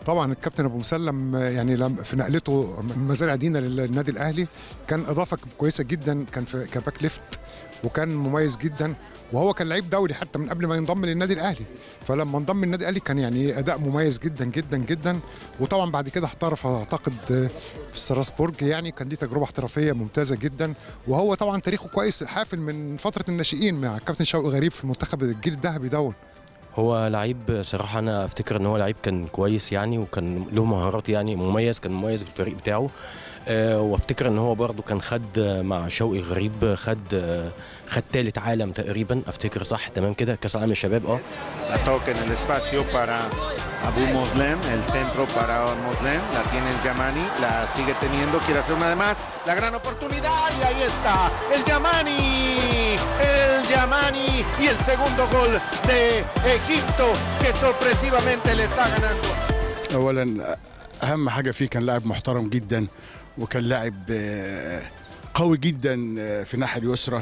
طبعا الكابتن ابو مسلم يعني لم في نقلته من مزارع دينا للنادي الاهلي كان اضافه كويسه جدا كان في كباك ليفت وكان مميز جدا وهو كان لعيب دولي حتى من قبل ما ينضم للنادي الاهلي فلما انضم للنادي الاهلي كان يعني اداء مميز جدا جدا جدا وطبعا بعد كده احترف اعتقد في ستراسبورج يعني كان ليه تجربه احترافيه ممتازه جدا وهو طبعا تاريخه كويس حافل من فتره الناشئين مع الكابتن شوقي غريب في المنتخب الجيل الذهبي دون هو لعيب صراحة أنا أفتكر إن هو لعيب كان كويس يعني وكان له مهارات يعني مميز كان مميز في الفريق بتاعه أه وافتكر إن هو برضه كان خد مع شوقي غريب خد أه خد ثالث عالم تقريبا أفتكر صح تمام كده كأس العالم للشباب أه La toca en el espacio para Abu Moslem, el centro para Moslem, la tiene el Yamani, la sigue teniendo, quiere hacer una de más, la gran oportunidad y ahí está, el Yamani, el Yamani y el segundo gol de Egipto que sorpresivamente le está ganando. اولا اهم حاجه فيه كان لاعب محترم جدا وكان لاعب آه، قوي جدا آه، في الناحيه اليسرى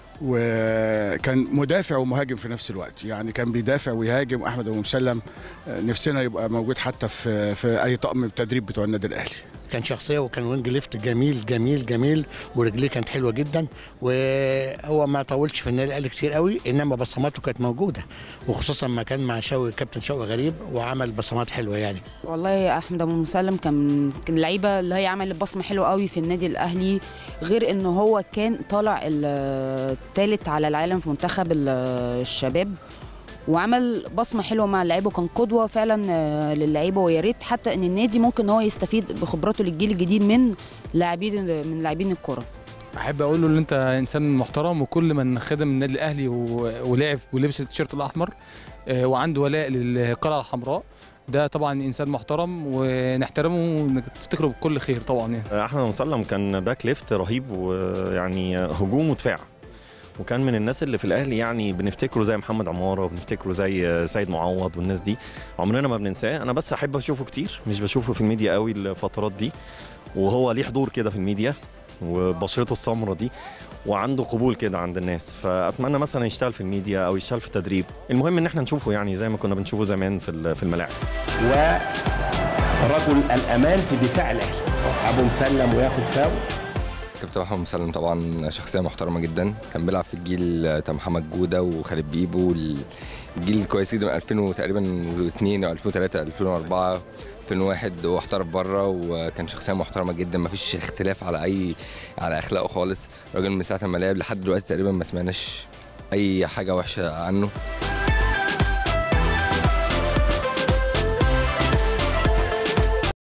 وكان مدافع ومهاجم في نفس الوقت يعني كان بيدافع ويهاجم احمد ابو مسلم آه، نفسنا يبقى موجود حتى في في اي طقم التدريب بتوع النادي الاهلي كان شخصيه وكان وينج ليفت جميل جميل جميل ورجليه كانت حلوه جدا وهو ما طولش في النادي الاهلي كتير قوي انما بصماته كانت موجوده وخصوصا ما كان مع شوقي كابتن شوقي غريب وعمل بصمات حلوه يعني والله احمد ابو مسلم كان كان لعيبه اللي هي عمل بصمه حلوه قوي في النادي الاهلي غير ان هو كان طالع الثالث على العالم في منتخب ال- الشباب وعمل بصمه حلوه مع اللعيبه وكان قدوه فعلا آه، للعيبه ويا ريت حتى ان النادي ممكن هو يستفيد بخبراته للجيل الجديد من لاعبين من لاعبين الكره احب اقول له ان انت انسان محترم وكل من خدم النادي الاهلي و- ولعب ولبس التيشيرت الاحمر آه، وعنده ولاء للقلعه الحمراء ده طبعا انسان محترم ونحترمه ونفتكره بكل خير طبعا يعني احمد مسلم كان باك ليفت رهيب ويعني هجوم ودفاع وكان من الناس اللي في الاهلي يعني بنفتكره زي محمد عماره وبنفتكره زي سيد معوض والناس دي عمرنا ما بننساه انا بس احب اشوفه كتير مش بشوفه في الميديا قوي الفترات دي وهو ليه حضور كده في الميديا وبشرته السمرة دي وعنده قبول كده عند الناس فاتمنى مثلا يشتغل في الميديا او يشتغل في التدريب المهم ان احنا نشوفه يعني زي ما كنا بنشوفه زمان في ال- في الملاعب ورجل الامان في دفاع الاهلي ابو مسلم وياخد فاول كابتن احمد مسلم طبعا شخصيه محترمه جدا كان بيلعب في الجيل بتاع محمد جوده وخالد بيبو الجيل الكويس جدا من 2000 تقريبا 2 او 2003 2004 2001 واحترف بره وكان شخصيه محترمه جدا ما فيش اختلاف على اي على اخلاقه خالص راجل من ساعه ما لعب لحد دلوقتي تقريبا ما سمعناش اي حاجه وحشه عنه